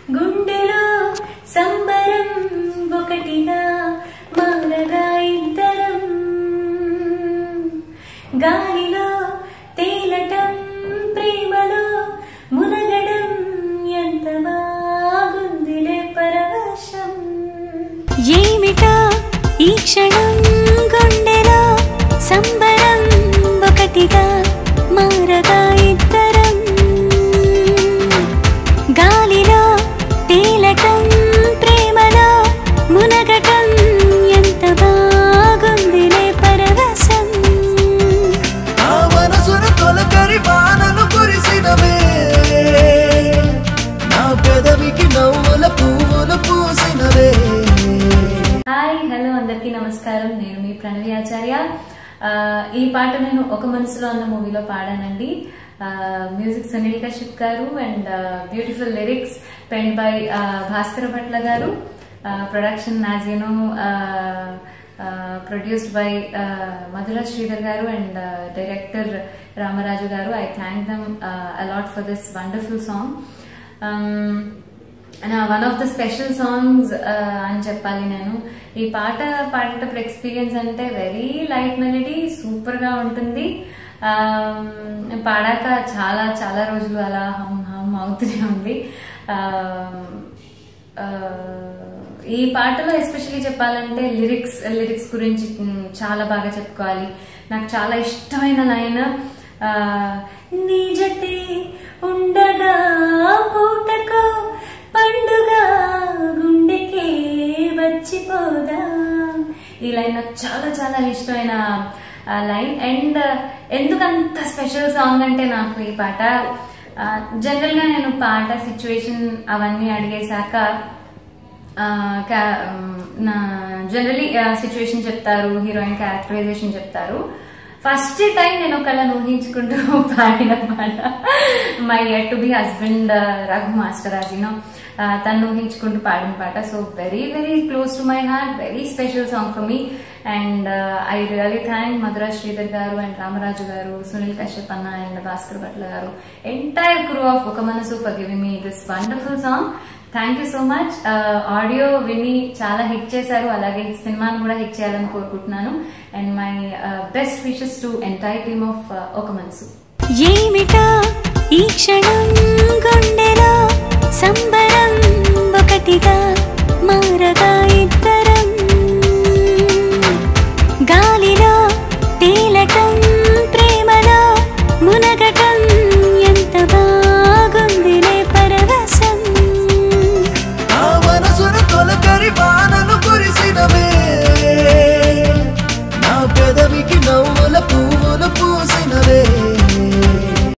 గుండెలో సంబరం ఒకటిగా మారగా ఇద్దరం గాలిలో తేలటం ప్రేమలో మునగడం ఎంత బాగుందిలే పరవశం ఏమిటో ఈ క్షణం గుండెలో సంబరం ఒకటిగా మారగా ఇద్దరం గాలిలో తేలటం ప్రేమలో మునగటం ఎంత బాగుందిలే పరవశం ఆ మనసున తొలకరి వానలు కురిసినవే నా పెదవికి నవ్వుల పువ్వులు పూసినవే హాయ్ హలో అందరికీ నమస్కారం నేను మీ ప్రణవి ఆచార్య ఆ, ఈ పాట నేను ఒక మనసులో అన్న మూవీలో పాడానండి music Sunil Kashyap garu and beautiful lyrics pen by Bhaskara Bhatla garu production నాజీను produced by Madhura Sridhar garu and director Ramaraju garu I thank them a lot for this wonderful song one of the special songs అని చెప్పాలి నేను ఈ పాట పాడేటప్పుడు ఎక్స్పీరియన్స్ అంటే వెరీ లైట్ మెలడీ సూపర్ గా ఉంటుంది Um, పాడాక చాలా చాలా రోజులు అలా హమ్ హమ్ అవుతూనే ఉంది Um, uh, ఈ పాటలో ఎస్పెషల్లీ చెప్పాలంటే లిరిక్స్ లిరిక్స్ గురించి మ్, చాలా బాగా చెప్పుకోవాలి నాకు చాలా ఇష్టమైన లైన్ నీ జతే ఉండగా పూటకు పండుగ గుండెకే వచ్చిపోదా ఈ లైన్ నాకు చాలా చాలా ఇష్టమైన లైన్ అండ్ ఎందుకంత స్పెషల్ సాంగ్ అంటే నాకు ఈ పాట జనరల్ గా నేను పాట సిచ్యువేషన్ అవన్నీ అడిగేశాక ఆ, కా- నా జనరలీ సిచ్యువేషన్ చెప్తారు హీరోయిన్ క్యారెక్టరైజేషన్ చెప్తారు ఫస్ట్ టైం నేను ఒకళ్ళని ఊహించుకుంటూ పాడిన పాట my to be husband Raghu master అదినో తను ఊహించుకుంటూ పాడిన పాట so very very close to my heart very special song for me and I really thank Madhura Sridhar garu and Ramaraju గారు సునీల్ కశ్యప్ అన్న అండ్ భాస్కర్ భట్ల గారు entire crew of Oka Manasu for giving me this wonderful song thank you so much audio విని చాలా hit చేశారు అలాగే సినిమాను కూడా hit చేయాలని కోరుకుంటున్నాను and my best wishes to entire team of Oka Manasu ఏమిటో ఈ క్షణం గుండెలో సంబరం ఒకటిగా మారగా ఇద్దరం గాలిలో తేలటం ప్రేమలో మునగటం ఎంత బాగుందిలే పరవశం ఆ మనసున తొలకరి వానలు కురిసినవే నా పెదవికి నవ్వుల పువ్వులు పూసినవే